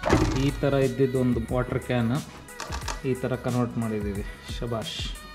ಈ ಥರ ಇದ್ದಿದ್ದು ಒಂದು ವಾಟರ್ ಕ್ಯಾನ್ ಈ ಥರ ಕನ್ವರ್ಟ್ ಮಾಡಿದ್ದೀವಿ ಶಬಾಷ್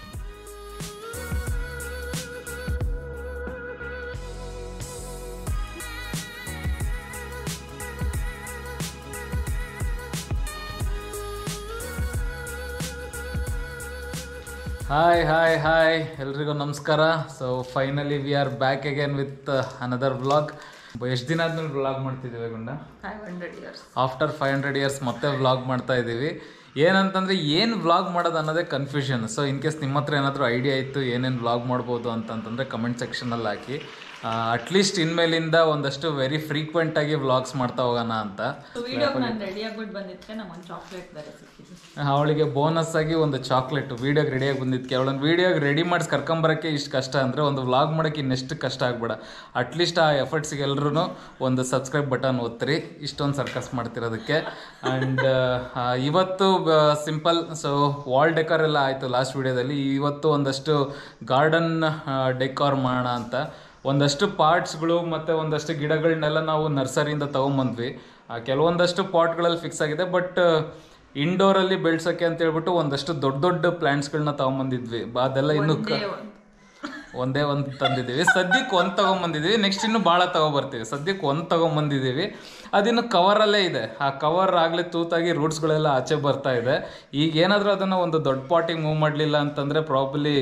ಹಾಯ್ ಹಾಯ್ ಹಾಯ್ ಎಲ್ರಿಗೂ ನಮಸ್ಕಾರ so finally we are back again with another vlog ಎಷ್ಟು ದಿನ ಆದ್ಮೇಲೆ ವ್ಲಾಗ್ ಮಾಡ್ತಿದ್ದೀವಿ Gunda five hundred years after five hundred years ಮತ್ತೆ ವ್ಲಾಗ್ ಮಾಡ್ತಾ ಇದ್ದೀವಿ ಏನಂತಂದ್ರೆ ಏನು ವ್ಲಾಗ್ ಮಾಡೋದು ಅನ್ನೋದೇ ಕನ್ಫ್ಯೂಷನ್ ಸೊ ಇನ್ ಕೇಸ್ ನಿಮ್ಮ ಹತ್ರ ಏನಾದರೂ ಐಡಿಯಾ ಇತ್ತು ಏನೇನು ವ್ಲಾಗ್ ಮಾಡ್ಬೋದು ಅಂತಂತಂದ್ರೆ ಕಮೆಂಟ್ ಸೆಕ್ಷನಲ್ಲಿ ಹಾಕಿ ಅಟ್ಲೀಸ್ಟ್ ಇನ್ಮೇಲಿಂದ ಒಂದಷ್ಟು ವೆರಿ ಫ್ರೀಕ್ವೆಂಟ್ ಆಗಿ ವ್ಲಾಗ್ಸ್ ಮಾಡ್ತಾ ಹೋಗೋಣ ಅಂತ ವಿಡಿಯೋಗೆ ನಾನು ರೆಡಿ ಆಗ್ಬಿಟ್ಟು ಬಂದಿದ್ದಕ್ಕೆ ನಮ್ಮೊಂದು ಚಾಕ್ಲೇಟ್ ಬೇರೆ ಸಿಕ್ಕಿದೆ ಅವಳಿಗೆ ಬೋನಸ್ ಆಗಿ ಒಂದು ಚಾಕ್ಲೇಟ್ ವಿಡಿಯೋಗೆ ರೆಡಿಯಾಗಿ ಬಂದಿದ್ದಕ್ಕೆ ಅವಳೊಂದು ವಿಡಿಯೋಗೆ ರೆಡಿ ಮಾಡಿಸಿ ಕರ್ಕೊಂಬರಕ್ಕೆ ಇಷ್ಟು ಕಷ್ಟ ಅಂದರೆ ಒಂದು ವ್ಲಾಗ್ ಮಾಡೋಕ್ಕೆ ಇನ್ನೆಷ್ಟು ಕಷ್ಟ ಆಗ್ಬೇಡ ಅಟ್ಲೀಸ್ಟ್ ಆ ಎಫರ್ಟ್ಸಿಗೆ ಎಲ್ಲರೂ ಒಂದು ಸಬ್ಸ್ಕ್ರೈಬ್ ಬಟನ್ ಒತ್ತಿರಿ ಇಷ್ಟೊಂದು ಸರ್ಕಸ್ ಮಾಡ್ತಿರೋದಕ್ಕೆ ಆ್ಯಂಡ್ ಇವತ್ತು ಸಿಂಪಲ್ ಸೊ ವಾಲ್ ಡೆಕೋರ್ ಎಲ್ಲ ಆಯಿತು ಲಾಸ್ಟ್ ವಿಡಿಯೋದಲ್ಲಿ ಇವತ್ತು ಒಂದಷ್ಟು ಗಾರ್ಡನ್ ಡೆಕೋರ್ ಮಾಡೋಣ ಅಂತ ಒಂದಷ್ಟು ಪಾರ್ಟ್ಸ್ಗಳು ಮತ್ತು ಒಂದಷ್ಟು ಗಿಡಗಳನ್ನೆಲ್ಲ ನಾವು ನರ್ಸರಿಯಿಂದ ತೊಗೊಂಬಂದ್ವಿ ಆ, ಕೆಲವೊಂದಷ್ಟು ಪಾಟ್ಗಳಲ್ಲಿ ಫಿಕ್ಸ್ ಆಗಿದೆ ಬಟ್ ಇಂಡೋರಲ್ಲಿ ಬೆಳ್ಸೋಕ್ಕೆ ಅಂತ ಹೇಳ್ಬಿಟ್ಟು ಒಂದಷ್ಟು ದೊಡ್ಡ ದೊಡ್ಡ ಪ್ಲಾಂಟ್ಸ್ಗಳನ್ನ ತಗೊಂಬಂದಿದ್ವಿ ಬ- ಅದೆಲ್ಲ ಇನ್ನು ಕ- ಒಂದೇ ಒಂದು ತಂದಿದ್ದೀವಿ ಸದ್ಯಕ್ಕೆ ಒಂದು ತಗೊಂಬಂದಿದ್ದೀವಿ ನೆಕ್ಸ್ಟ್ ಇನ್ನು ಭಾಳ ತಗೊಬರ್ತೀವಿ ಸದ್ಯಕ್ಕೆ ಒಂದು ತಗೊಂಬಂದಿದ್ದೀವಿ ಅದಿನ್ನು ಕವರಲ್ಲೇ ಇದೆ ಆ ಕವರ್ ಆಗಲೇ ತೂತಾಗಿ ರೂಟ್ಸ್ಗಳೆಲ್ಲ ಆಚೆ ಬರ್ತಾ ಇದೆ ಈಗ ಏನಾದರೂ ಅದನ್ನು ಒಂದು ದೊಡ್ಡ ಪಾಟಿಗೆ ಮೂವ್ ಮಾಡಲಿಲ್ಲ ಅಂತಂದರೆ ಪ್ರಾಬ್ಲಿ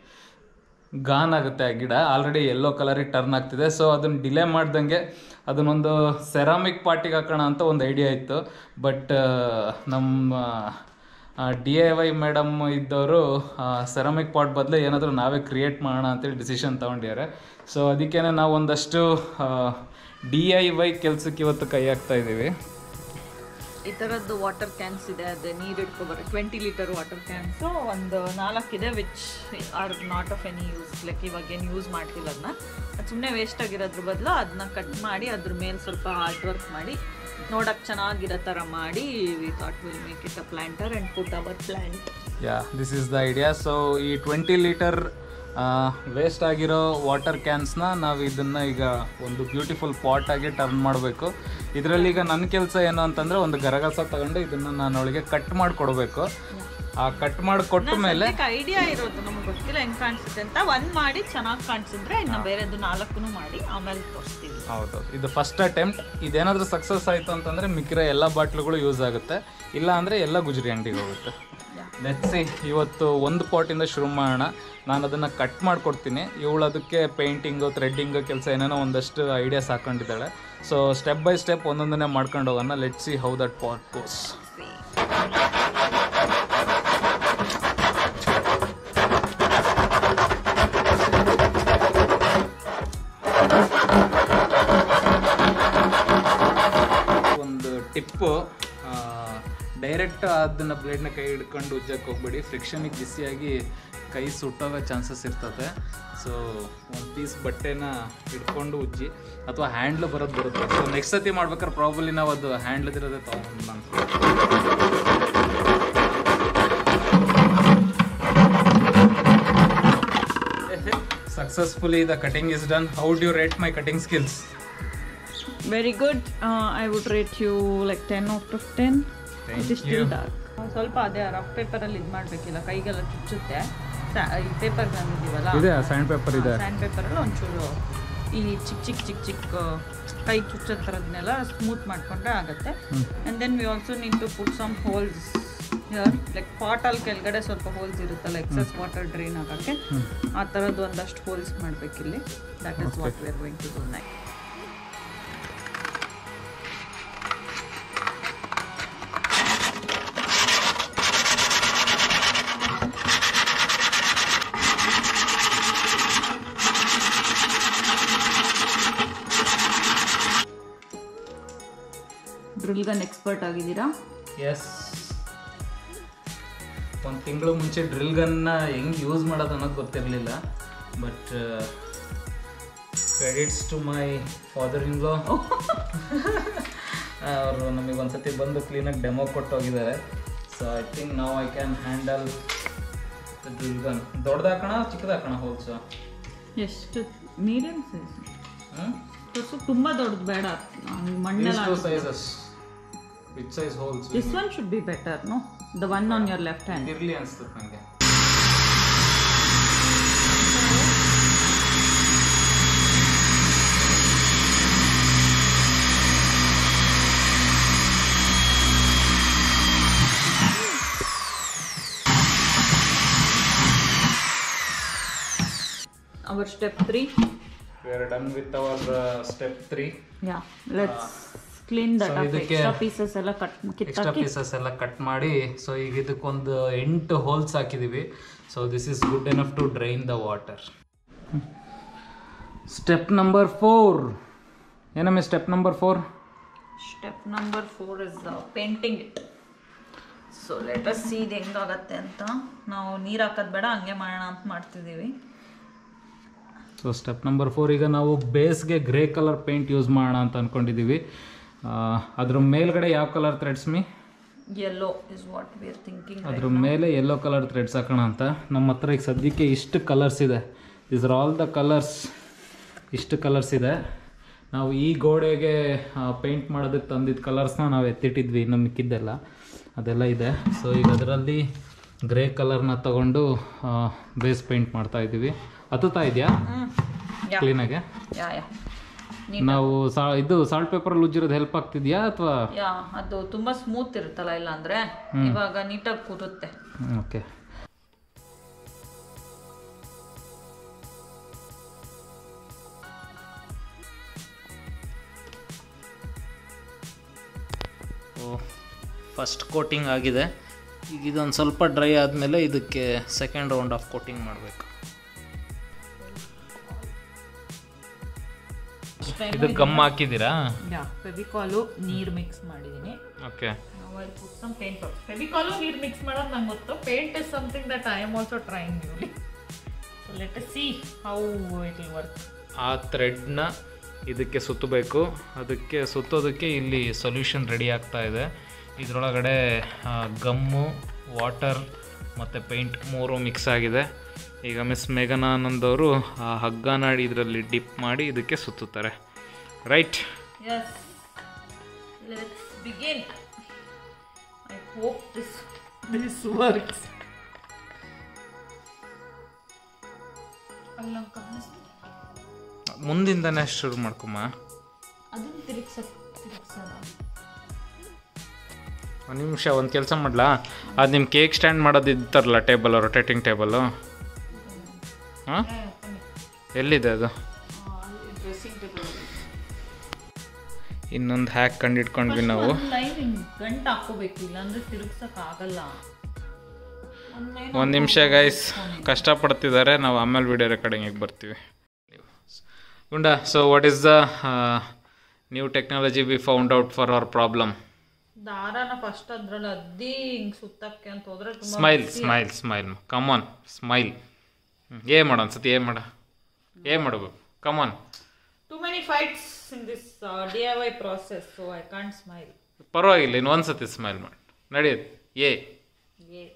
ಗಾನ್ ಆಗುತ್ತೆ ಆ ಗಿಡ ಆಲ್ರೆಡಿ ಯೆಲ್ಲೋ ಕಲರಿಗೆ ಟರ್ನ್ ಆಗ್ತಿದೆ ಸೊ ಅದನ್ನ ಡಿಲೇ ಮಾಡ್ದಂಗೆ ಅದನ್ನೊಂದು ಸೆರಾಮಿಕ್ ಪಾಟಿಗೆ ಹಾಕೋಣ ಅಂತ ಒಂದು ಐಡಿಯಾ ಇತ್ತು ಬಟ್ ನಮ್ಮ ಡಿ ಎ ವೈ ಮೇಡಮ್ ಇದ್ದವರು ಸೆರಾಮಿಕ್ ಪಾಟ್ ಬದಲು ಏನಾದರೂ ನಾವೇ ಕ್ರಿಯೇಟ್ ಮಾಡೋಣ ಅಂತೇಳಿ ಡಿಸಿಷನ್ ತೊಗೊಂಡಿದ್ದಾರೆ ಸೊ ಅದಕ್ಕೇ ನಾವು ಒಂದಷ್ಟು ಡಿ ಐ ವೈ ಕೆಲಸಕ್ಕೆ ಇವತ್ತು ಕೈ ಹಾಕ್ತಾ ಇದ್ದೀವಿ ಈ ಥರದ್ದು ವಾಟರ್ ಕ್ಯಾನ್ಸ್ ಇದೆ ಅದೇ ನೀರು ಇಟ್ಕೊಬಾರ ಟ್ವೆಂಟಿ ಲೀಟರ್ ವಾಟರ್ ಕ್ಯಾನ್ಸು ಒಂದು ನಾಲ್ಕಿದೆ which are not of any use like ಇವಾಗ ಏನು ಯೂಸ್ ಮಾಡ್ತಿಲ್ಲ ಅದನ್ನ ಅದು ಸುಮ್ಮನೆ ವೇಸ್ಟ್ ಆಗಿರೋದ್ರ ಬದಲು ಅದನ್ನ ಕಟ್ ಮಾಡಿ ಅದ್ರ ಮೇಲೆ ಸ್ವಲ್ಪ ಹಾರ್ಡ್ ವರ್ಕ್ ಮಾಡಿ ನೋಡಕ್ಕೆ ಚೆನ್ನಾಗಿರೋ ಥರ ಮಾಡಿ we thought will make it a planter and put our plant yeah this is the idea so ಈ ಟ್ವೆಂಟಿ ಲೀಟರ್ ವೇಸ್ಟ್ ಆಗಿರೋ ವಾಟರ್ ಕ್ಯಾನ್ಸ್ನ ನಾವು ಇದನ್ನು ಈಗ ಒಂದು ಬ್ಯೂಟಿಫುಲ್ ಪಾಟ್ ಆಗಿ ಟರ್ನ್ ಮಾಡಬೇಕು ಇದರಲ್ಲಿ ಈಗ ನನ್ನ ಕೆಲಸ ಏನು ಅಂತಂದರೆ ಒಂದು ಗರಗಸ ತಗೊಂಡು ಇದನ್ನು ನಾನು ಅವಳಿಗೆ ಕಟ್ ಮಾಡಿ ಕೊಡಬೇಕು ಆ ಕಟ್ ಮಾಡಿ ಕೊಟ್ಟ ಮೇಲೆ ಐಡಿಯಾ ಇರೋದು ನಮಗೆ ಗೊತ್ತಿಲ್ಲ ಹೆಂಗೆ ಕಾಣಿಸುತ್ತೆ ಅಂತ ಒಂದು ಮಾಡಿ ಚೆನ್ನಾಗಿ ಕಾಣಿಸಿದ್ರೆ ಇನ್ನು ಬೇರೆದು ನಾಲ್ಕು ಮಾಡಿ ಆಮೇಲೆ ತೋರಿಸ್ತೀವಿ ಹೌದು ಇದು ಫಸ್ಟ್ ಅಟೆಂಪ್ಟ್ ಇದೇನಾದರೂ ಸಕ್ಸಸ್ ಆಯಿತು ಅಂತಂದರೆ ಮಿಕ್ಕಿರೋ ಎಲ್ಲ ಬಾಟ್ಲುಗಳು ಯೂಸ್ ಆಗುತ್ತೆ ಇಲ್ಲ ಅಂದರೆ ಎಲ್ಲ ಗುಜರಿ ಅಂಗಡಿಗೆ ಹೋಗುತ್ತೆ ಸಿ ಇವತ್ತು ಒಂದು ಪಾಟಿಂದ ಶುರು ಮಾಡೋಣ ನಾನು ಅದನ್ನು ಕಟ್ ಮಾಡಿಕೊಡ್ತೀನಿ ಇವಳು ಅದಕ್ಕೆ ಪೇಂಟಿಂಗು ಥ್ರೆಡ್ಡಿಂಗು ಕೆಲಸ ಏನೇನೋ ಒಂದಷ್ಟು ಐಡಿಯಾಸ್ ಹಾಕೊಂಡಿದ್ದಾಳೆ ಸೊ ಸ್ಟೆಪ್ ಬೈ ಸ್ಟೆಪ್ ಒಂದೊಂದನ್ನೇ ಮಾಡ್ಕೊಂಡು ಹೋಗೋಣ let see how that pot goes ಒಂದು ಟಿಪ್ಪು ಡೈರೆಕ್ಟ್ ಅದನ್ನ ಬ್ಲೇಡ್ನ ಕೈ ಹಿಡ್ಕೊಂಡು ಉಜ್ಜಕ್ಕೆ ಹೋಗ್ಬೇಡಿ ಫ್ರಿಕ್ಷನಿಗೆ ಬಿಸಿಯಾಗಿ ಕೈ ಸುಟ್ಟೋಗೋ ಚಾನ್ಸಸ್ ಇರ್ತದೆ ಸೊ ಒಂದು ಪೀಸ್ ಬಟ್ಟೆನ ಹಿಡ್ಕೊಂಡು ಉಜ್ಜಿ ಅಥವಾ ಹ್ಯಾಂಡ್ಲ್ ಬರೋದು ಬರುತ್ತೆ ಸೊ ನೆಕ್ಸ್ಟ್ ಸತಿ ಮಾಡ್ಬೇಕಾದ್ರೆ ಪ್ರಾಬಲಿ ನಾವು ಅದು ಹ್ಯಾಂಡ್ಲದಿರೋದೇ ತೊಗೊಂಡು ನಾನು successfully the cutting is done how do you rate my cutting skills very good I would rate you like ten out of ten Thank it still dark ಸ್ವಲ್ಪ ಅದೇ ರಫ್ ಪೇಪರಲ್ಲಿ ಇದು ಮಾಡಬೇಕಿಲ್ಲ ಕೈಗೆಲ್ಲ ಚುಚ್ಚುತ್ತೆ ಸ- ಈ ಪೇಪರ್ ತಂದಿದ್ದೀವಲ್ಲ ಇದೆ ಸ್ಯಾಂಡ್ ಪೇಪರ್ ಇದೆ and ಪೇಪರಲ್ಲಿ ಒಂಚೂರು ಈ ಚಿಕ್ಕ ಚಿಕ್ಕ ಚಿಕ್ಕ ಚಿಕ್ಕ ಕೈ ಚುಚ್ಚೋ ಥರದ್ನೆಲ್ಲ ಸ್ಮೂತ್ ಮಾಡಿಕೊಂಡ್ರೆ ಆಗುತ್ತೆ and then we also need to put some holes here like ಪಾಟಲ್ಲಿ ಕೆಳಗಡೆ ಸ್ವಲ್ಪ ಹೋಲ್ಸ್ ಇರುತ್ತಲ್ಲ ಎಕ್ಸಸ್ ವಾಟರ್ ಡ್ರೈನ್ ಆಗೋಕ್ಕೆ ಆ ಥರದ್ದು ಒಂದಷ್ಟು ಹೋಲ್ಸ್ ಮಾಡಬೇಕಿಲ್ಲಿ that is what we are going to do ನೈ ಡ್ರಿಲ್ ಗನ್ ಎಕ್ಸ್ಪರ್ಟ್ ಆಗಿದ್ದೀರಾ ಎಸ್ ಒಂದು ತಿಂಗಳು ಮುಂಚೆ ಡ್ರಿಲ್ ಗನ್ನ ಹೆಂಗೆ ಯೂಸ್ ಮಾಡೋದು ಅನ್ನೋದು ಗೊತ್ತಿರಲಿಲ್ಲ but credits to my father in law ಅವರು ನಮಗೆ ಒಂದ್ಸತಿ ಬಂದು ಕ್ಲೀನಾಗಿ ಡೆಮೋ ಕೊಟ್ಟು ಹೋಗಿದ್ದಾರೆ ಸೊ ಐ ಥಿಂಕ್ ನಾವು I can handle drill gun ದೊಡ್ಡದಾಕೋಣ ಚಿಕ್ಕದಾಕೋಣ ಹೋಲ್ಸು ಎಷ್ಟು ಮೀಡಿಯಂ ಸೈಜ್ ಹ್ಞೂ ತುಸು ತುಂಬ ದೊಡ್ಡದು ಬೇಡ ಮಣ್ಣೆಲ್ಲ two sizes which size holes this one should be better no the one on your left hand ಇರ್ಲಿ ಅನ್ಸ್ತದೆ ನನಗೆ our step three we are done with our step three yeah let's clean that So ಇದಕ್ಕೆ- extra pieces ಎಲ್ಲ cut extra ಕಿತ್ತಾಕಿ pieces ಎಲ್ಲ cut ಮಾಡಿ so ಈಗ ಇದಕ್ಕೊಂದು ಎಂಟು ಹೋಲ್ಸ್ ಹಾಕಿದ್ದೀವಿ so this is good enough to drain the water step number four ಏನಮ್ಮ step number four step number four is painting it so let us see ಇದು ಹೆಂಗಾಗತ್ತೆ ಅಂತ ನಾವು ನೀರು ಹಾಕೋದು ಬೇಡ ಹಂಗೆ ಮಾಡೋಣ ಅಂತ ಮಾಡ್ತಿದ್ದೀವಿ ಸೊ ಸ್ಟೆಪ್ ನಂಬರ್ ಫೋರ್ ಈಗ ನಾವು ಬೇಸ್ಗೆ ಗ್ರೇ ಕಲರ್ ಪೇಂಟ್ ಯೂಸ್ ಮಾಡೋಣ ಅಂತ ಅಂದ್ಕೊಂಡಿದ್ದೀವಿ ಆ, ಅದ್ರ ಮೇಲ್ಗಡೆ ಯಾವ ಕಲರ್ ಥ್ರೆಡ್ಸ್ ಮೀ yellow is what we are thinking ಅದ್ರ ಮೇಲೆ ಯೆಲ್ಲೋ ಕಲರ್ ಥ್ರೆಡ್ಸ್ ಹಾಕೋಣ ಅಂತ ನಮ್ಮ ಹತ್ರ ಈಗ ಸದ್ಯಕ್ಕೆ ಇಷ್ಟು ಕಲರ್ಸ್ ಇದೆ this are all the colours ಇಷ್ಟು ಕಲರ್ಸ್ ಇದೆ ನಾವು ಈ ಗೋಡೆಗೆ ಪೇಂಟ್ ಮಾಡೋದಕ್ಕೆ ತಂದಿದ್ದ ಕಲರ್ಸ್ನ ನಾವು ಎತ್ತಿಟ್ಟಿದ್ವಿ ಇನ್ನು ಮಿಕ್ಕಿದ್ದೆಲ್ಲ ಅದೆಲ್ಲ ಇದೆ ಸೊ ಈಗ ಅದರಲ್ಲಿ ಗ್ರೇ ಕಲರ್ನ ತಗೊಂಡು ಬೇಸ್ ಪೇಂಟ್ ಮಾಡ್ತಾ ಇದ್ದೀವಿ ಹತ್ತುತ್ತಾ ಇದೆಯಾ ಯಾ ಕ್ಲೀನಾಗೆ ಯಾ ಯಾ ನಾವು ಸಾ ಇದು ಸಾಲ್ಟ್ ಪೇಪರಲ್ಲಿ ಉಜ್ಜಿರೋದು ಹೆಲ್ಪ್ ಆಗ್ತಿದ್ಯಾ ಅಥವಾ ಯಾ ಅದು ತುಂಬಾ ಸ್ಮೂತ್ ಇರುತ್ತಲ್ಲ ಇಲ್ಲ ಅಂದ್ರೆ ಇವಾಗ ನೀಟಾಗಿ ಕೂರುತ್ತೆ ಓಕೆ ಫಸ್ಟ್ ಕೋಟಿಂಗ್ ಆಗಿದೆ ಈಗ ಇದೊಂದು ಸ್ವಲ್ಪ ಡ್ರೈ ಆದಮೇಲೆ ಇದಕ್ಕೆ ಸೆಕೆಂಡ್ ರೌಂಡ್ ಆಫ್ ಕೋಟಿಂಗ್ ಮಾಡಬೇಕು ಇದು ಗಮ್ ಹಾಕಿದ್ದೀರಾ ಯಾ ಫೆವಿಕಾಲು ನೀರು ಮಿಕ್ಸ್ ಮಾಡಿದ್ದೀನಿ ಓಕೆ ಪೇಂಟ್ ಫೆವಿಕಾಲು ನೀರು ಮಿಕ್ಸ್ ಮಾಡೋದು ನಂಗೆ ಗೊತ್ತು paint is something that I am also trying newly so let see how it will work ಆ ಥ್ರೆಡ್ನ ಇದಕ್ಕೆ ಸುತ್ತಬೇಕು ಅದಕ್ಕೆ ಸುತ್ತೋದಕ್ಕೆ ಇಲ್ಲಿ ಸೊಲ್ಯೂಷನ್ ರೆಡಿ ಆಗ್ತಾ ಇದೆ ಇದರೊಳಗಡೆ ಗಮ್ಮು ವಾಟರ್ ಮತ್ತು ಪೇಂಟ್ ಮೂರು ಮಿಕ್ಸ್ ಆಗಿದೆ ಈಗ ಮಿಸ್ ಮೇಘನಾನಂದ್ ಅವರು ಆ ಹಗ್ಗನ ಇದರಲ್ಲಿ ಡಿಪ್ ಮಾಡಿ ಇದಕ್ಕೆ ಸುತ್ತುತ್ತಾರೆ right Yes. Let's begin. I hope this this works. ಅಲ್ಲ ಗಮನಿಸ್ತು ಮುಂದಿಂದನೇ ಶುರು ಮಾಡ್ಕೊಮ್ಮ ಅದನ್ನ ತಿರುಗ್ಸಕ್ ತಿರುಗ್ಸಲ್ಲ ಒಂದು ನಿಮಿಷ ಒಂದು ಕೆಲಸ ಮಾಡಲಾ ಅದು ನಿಮ್ಮ ಕೇಕ್ ಸ್ಟ್ಯಾಂಡ್ ಮಾಡೋದು ಇರ್ತಾರಲ್ಲ ಟೇಬಲ್ ರೊಟೇಟಿಂಗ್ ಟೇಬಲು ಹಾಂ ಎಲ್ಲಿದೆ ಅದು ಡ್ರೆಸ್ಸಿಂಗ್ ಟೇಬಲ್ ಇನ್ನೊಂದು ಹ್ಯಾಕ್ ಕಂಡಿಡ್ಕೊಂಡ್ವಿ ನಾವು ಲೈನ್ ಹಿಂಗ್ ಗಂಟು ಹಾಕೋಬೇಕು ಇಲ್ಲಾಂದ್ರೆ ತಿರುಗ್ಸಕ್ ಆಗಲ್ಲ ಒಂದು ನಿಮಿಷ ಗೈಸ್ ಕಷ್ಟಪಡ್ತಿದ್ದಾರೆ ನಾವು ಆಮೇಲೆ ವಿಡಿಯೋ ರೆಕಾರ್ಡಿಂಗಿಗೆ ಬರ್ತೀವಿ Gunda so what is the new technology we found out for our problem ದಾರಾನ ಫಸ್ಟ್ ಅದ್ರಲ್ಲಿ ಅದ್ದಿ ಹಿಂಗ್ ಸುತ್ತಕ್ಕೆ ಅಂತ ಹೋದ್ರೆ ತುಂಬಾ smile smile smile come on smile ಏ ಮಾಡು ಅನ್ಸತಿ ಏ ಮಾಡ ಏ ಮಾಡಬೇಕು ಕಮಾನ್ too many fights in this uh, DIY process, so I can't smile. ಪರವಾಗಿಲ್ಲ ಇನ್ನು ಒಂದ್ಸತಿ ಸ್ಮೈಲ್ ಮಾಡಿ ನಡೆಯುತ್ತೆ ಏ Yeah.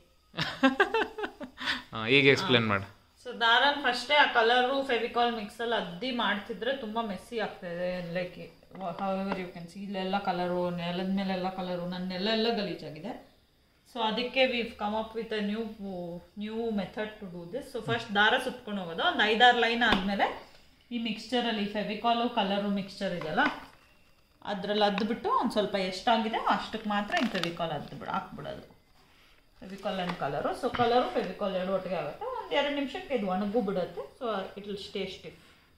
ಹಾಂ ಈಗ ಎಕ್ಸ್ಪ್ಲೇನ್ ಮಾಡಿ ಸೊ ದಾರನ್ ಫಸ್ಟೇ ಆ ಕಲರು ಫೆವಿಕಾಲ್ ಮಿಕ್ಸಲ್ಲಿ ಅದ್ದಿ ಮಾಡ್ತಿದ್ರೆ ತುಂಬಾ ಮೆಸ್ಸಿ ಆಗ್ತದೆ like however you can see ಇಲ್ಲೆಲ್ಲ ಕಲರು ನೆಲದ ಮೇಲೆಲ್ಲ ಕಲರು ನನ್ನ ನೆಲ ಎಲ್ಲ ಗಲೀಜಾಗಿದೆ ಸೊ ಅದಕ್ಕೆ we come up with a new new method to do this so first ದಾರ ಸುತ್ಕೊಂಡು ಹೋಗೋದು ಒಂದು ಐದಾರು ಲೈನ್ ಆದಮೇಲೆ ಈ ಮಿಕ್ಸ್ಚರಲ್ಲಿ ಫೆವಿಕಾಲು ಕಲರು ಮಿಕ್ಸ್ಚರ್ ಇದೆಯಲ್ಲ ಅದ್ರಲ್ಲಿ ಅದ್ಬಿಟ್ಟು ಒಂದು ಸ್ವಲ್ಪ ಎಷ್ಟಾಗಿದೆ ಅಷ್ಟಕ್ಕೆ ಮಾತ್ರ ಹಿಂಗೆ ಫೆವಿಕಾಲ್ ಅದ್ದು ಬಿಡು ಹಾಕ್ಬಿಡೋದು Fevicol and colour so colour Fevicol ಎರಡು ಒಟ್ಟಿಗೆ ಆಗುತ್ತೆ ಒಂದು ಎರಡು ನಿಮಿಷಕ್ಕೆ ಇದು ಒಣಗೂ ಬಿಡುತ್ತೆ so it will stay stiff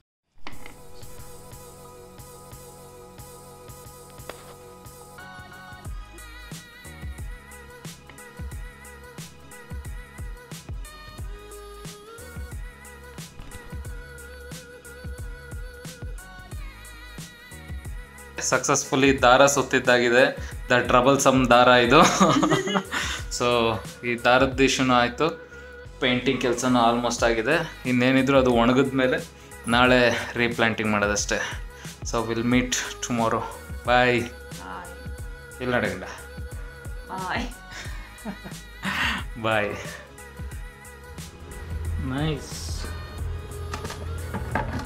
successfully ದಾರ ಸುತ್ತಿದ್ದಾಗಿದೆ ದ ಟ್ರಬಲ್ ಸಮ್ ದಾರ ಇದು ಸೊ ಈ ದಾರದ ಇಶ್ಯೂನು ಆಯಿತು ಪೇಂಟಿಂಗ್ ಕೆಲಸನೂ ಆಲ್ಮೋಸ್ಟ್ ಆಗಿದೆ ಇನ್ನೇನಿದ್ರು ಅದು ಒಣಗಿದ ಮೇಲೆ ನಾಳೆ ರೀಪ್ಲಾಂಟಿಂಗ್ ಮಾಡೋದಷ್ಟೇ so will meet tomorrow bye ಇಲ್ಲ ನಡೆಯಲ್ಲ ಬಾಯ್ ಬಾಯ್ ನೈಸ್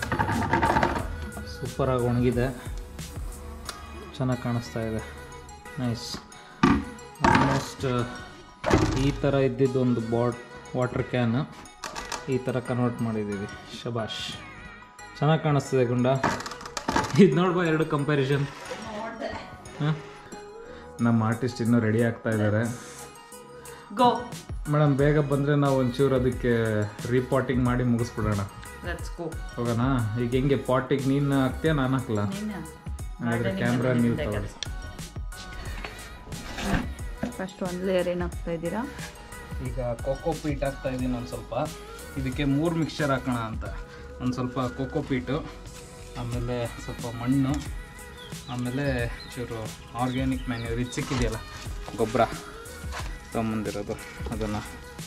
ಸೂಪರಾಗಿ ಒಣಗಿದೆ ಚೆನ್ನಾಗಿ ಕಾಣಿಸ್ತಾ ಇದೆ ನೈಸ್ ಆಲ್ಮೋಸ್ಟ್ ಈ ಥರ ಇದ್ದಿದ್ದು ಒಂದು ಬಾಟ್ ವಾಟರ್ ಕ್ಯಾನ್ ಈ ಥರ ಕನ್ವರ್ಟ್ ಮಾಡಿದ್ದೀವಿ ಶಬಾಷ್ ಚೆನ್ನಾಗಿ ಕಾಣಿಸ್ತಿದೆ ಗುಂಡ ಇದು ನೋಡ್ಬಾ ಎರಡು ಕಂಪ್ಯಾರಿಸನ್ ಹಾಂ ನಮ್ಮ ಆರ್ಟಿಸ್ಟ್ ಇನ್ನೂ ರೆಡಿ ಆಗ್ತಾ ಇದ್ದಾರೆ ಗೋ ಮೇಡಮ್ ಬೇಗ ಬಂದರೆ ನಾವು ಒಂಚೂರು ಅದಕ್ಕೆ ರೀಪಾಟಿಂಗ್ ಮಾಡಿ ಮುಗಿಸ್ಬಿಡೋಣ ಲೆಟ್ಸ್ ಗೋ ಹೋಗೋಣ ಈಗ ಹೆಂಗೆ ಪಾಟಿಗೆ ನೀನು ಹಾಕ್ತೀಯ ನಾನು ಹಾಕ್ಲಾ ಹಾಗಾದ್ರೆ ಕ್ಯಾಮ್ರಾ ನೀವು ತಗೊಳ್ಳಿ ಫಸ್ಟ್ ಒಂದು ಲೇಯರ್ ಏನು ಹಾಕ್ತಾ ಇದ್ದೀರಾ ಈಗ ಕೋಕೋ ಪೀಟ್ ಹಾಕ್ತಾ ಇದ್ದೀನಿ ಒಂದು ಸ್ವಲ್ಪ ಇದಕ್ಕೆ ಮೂರು ಮಿಕ್ಸ್ಚರ್ ಹಾಕೋಣ ಅಂತ ಒಂದು ಸ್ವಲ್ಪ ಕೋಕೋ ಪೀಟು ಆಮೇಲೆ ಸ್ವಲ್ಪ ಮಣ್ಣು ಆಮೇಲೆ ಚೂರು ಆರ್ಗ್ಯಾನಿಕ್ ಮ್ಯಾನ್ಯೂ ಇದು ಸಿಕ್ಕಿದೆಯಲ್ಲ ಗೊಬ್ಬರ ತೊಗೊಂಬಂದಿರೋದು ಅದನ್ನು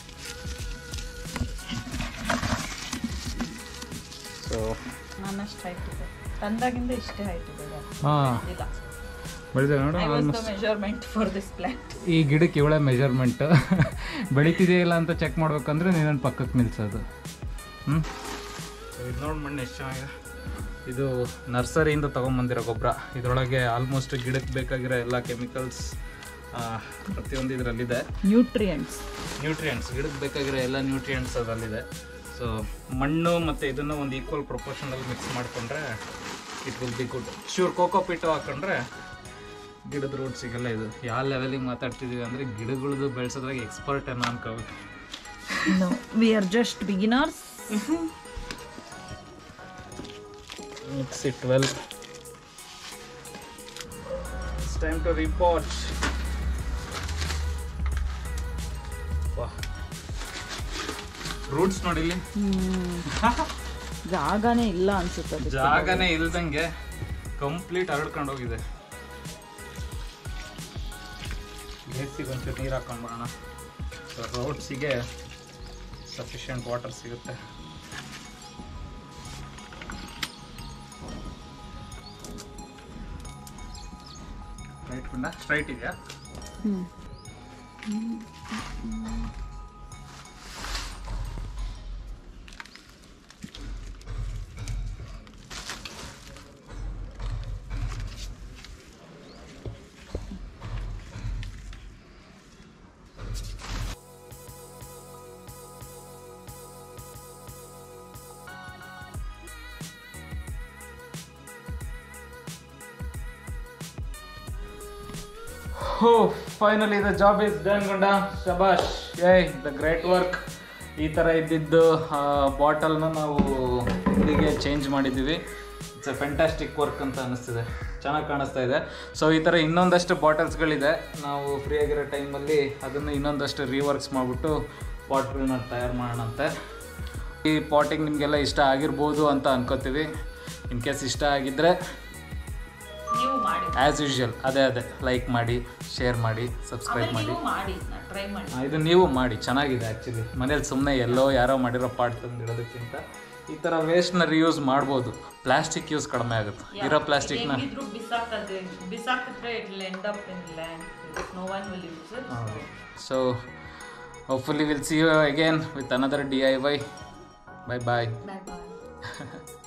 ಸೊ ನಾನಷ್ಟು ಹೈಟ್ ಇದೆ ತಂದಾಗಿಂದ ಇಷ್ಟೇ ಹೈಟ್ ಇದೆ ಹಾಂ ಇಲ್ಲ ಬೆಳೆದ ನೋಡು I was the measurement for this plant ಈ ಗಿಡಕ್ಕೆ ಇವಳೆ ಮೆಜರ್ಮೆಂಟ್ ಬೆಳೀತಿದೆಯಾ ಇಲ್ಲ ಅಂತ ಚೆಕ್ ಮಾಡ್ಬೇಕಂದ್ರೆ ನೀನನ್ನು ಪಕ್ಕಕ್ಕೆ ನಿಲ್ಸೋದು ಹ್ಞೂ ಇದು ನೋಡಿ ಮಣ್ಣು ಎಷ್ಟು ಚೆನ್ನಾಗಿದೆ ಇದು ನರ್ಸರಿಯಿಂದ ತೊಗೊಂಬಂದಿರೋ ಗೊಬ್ಬರ ಇದರೊಳಗೆ ಆಲ್ಮೋಸ್ಟ್ ಗಿಡಕ್ಕೆ ಬೇಕಾಗಿರೋ ಎಲ್ಲ ಕೆಮಿಕಲ್ಸ್ ಪ್ರತಿಯೊಂದು ಇದರಲ್ಲಿದೆ ನ್ಯೂಟ್ರಿಯೆಂಟ್ಸ್ ನ್ಯೂಟ್ರಿಯೆಂಟ್ಸ್ ಗಿಡಕ್ಕೆ ಬೇಕಾಗಿರೋ ಎಲ್ಲ ನ್ಯೂಟ್ರಿಯೆಂಟ್ಸ್ ಅದರಲ್ಲಿದೆ ಸೊ ಮಣ್ಣು ಮತ್ತು ಇದನ್ನು ಒಂದು ಈಕ್ವಲ್ ಪ್ರೊಪೋರ್ಷನಲ್ಲಿ ಮಿಕ್ಸ್ ಮಾಡಿಕೊಂಡ್ರೆ it will be good sure coco peat ಹಾಕೊಂಡ್ರೆ ಗಿಡದ ರೂಟ್ಸಿಗೆಲ್ಲ ಇದು ಯಾವ ಲೆವೆಲಿಗೆ ಮಾತಾಡ್ತಿದ್ದೀವಿ ಅಂದರೆ ಗಿಡಗಳದ್ದು ಬೆಳೆಸೋದ್ರಾಗ ಎಕ್ಸ್ಪರ್ಟ್ ಏನೋ ಅನ್ಕೋಬೇಕು no we are just beginners mix it well it's time to report roots ನೋಡಿಲ್ಲಿ ಜಾಗನೇ ಇಲ್ಲ ಅನ್ಸುತ್ತೆ ಅದಕ್ಕೆ. ಜಾಗನೇ ಇಲ್ದಂಗೆ ಕಂಪ್ಲೀಟ್ ಹರಡ್ಕೊಂಡು ಹೋಗಿದೆ ಬೇಸಿಗೆ ಒಂಚೂರು ನೀರು ಹಾಕೊಂಡ್ಬಿಡೋಣ ಸೊ ರೋಡ್ಸಿಗೆ ಸಫಿಷಿಯಂಟ್ ವಾಟರ್ ಸಿಗುತ್ತೆ ರೈಟ್ ಗುಂಡ ಸ್ಟ್ರೈಟ್ ಇದೆಯಾ ಹ್ಮ್. ಹೋ finally the job is done Gunda ಶಬಾಷ್ ಏಯ್ ದ ಗ್ರೇಟ್ ವರ್ಕ್ ಈ ಥರ ಇದ್ದಿದ್ದು ಬಾಟಲ್ನ ನಾವು ಇಲ್ಲಿಗೆ ಚೇಂಜ್ ಮಾಡಿದ್ದೀವಿ ಇಟ್ಸ್ ಎ ಫ್ಯಾಂಟಾಸ್ಟಿಕ್ ವರ್ಕ್ ಅಂತ ಅನ್ನಿಸ್ತಿದೆ ಚೆನ್ನಾಗಿ ಕಾಣಿಸ್ತಾ ಇದೆ ಸೊ ಈ ಥರ ಇನ್ನೊಂದಷ್ಟು ಬಾಟಲ್ಸ್ಗಳಿದೆ ನಾವು ಫ್ರೀ ಆಗಿರೋ ಟೈಮಲ್ಲಿ ಅದನ್ನು ಇನ್ನೊಂದಷ್ಟು ರೀವರ್ಕ್ಸ್ ಮಾಡಿಬಿಟ್ಟು ಬಾಟ್ಲ್ಗಳನ್ನ ತಯಾರು ಮಾಡೋಣಂತೆ ಈ ಪಾಟಿಂಗ್ ನಿಮಗೆಲ್ಲ ಇಷ್ಟ ಆಗಿರ್ಬೋದು ಅಂತ ಅನ್ಕೋತೀವಿ ಇನ್ ಕೇಸ್ ಇಷ್ಟ ಆಗಿದ್ದರೆ ನೀವು ಮಾಡಿ ಆ್ಯಸ್ ಯೂಶುವಲ್ ಅದೇ ಅದೇ ಲೈಕ್ ಮಾಡಿ ಶೇರ್ ಮಾಡಿ ಸಬ್ಸ್ಕ್ರೈಬ್ ಮಾಡಿ ನೀವು ಮಾಡಿ ಟ್ರೈ ಮಾಡಿ ಆ, ಇದು ನೀವು ಮಾಡಿ ಚೆನ್ನಾಗಿದೆ ಆ್ಯಕ್ಚುಲಿ ಮನೇಲಿ ಸುಮ್ಮನೆ ಎಲ್ಲೋ ಯಾರೋ ಮಾಡಿರೋ ಪಾಟ್ ತಂದಿಡೋದಕ್ಕಿಂತ ಈ ಥರ ವೇಸ್ಟ್ನ ರಿಯೂಸ್ ಮಾಡ್ಬೋದು ಪ್ಲಾಸ್ಟಿಕ್ ಯೂಸ್ ಕಡಿಮೆ ಆಗುತ್ತೆ ಇರೋ ಪ್ಲಾಸ್ಟಿಕ್ನ ಹೆಂಗಿದ್ರು ಬಿಸಾಕದೆ ಬಿಸಾಕಿದ್ರೆ it will end up in land no one will use it so hopefully we'll see you again with another D I Y bye bye bye bye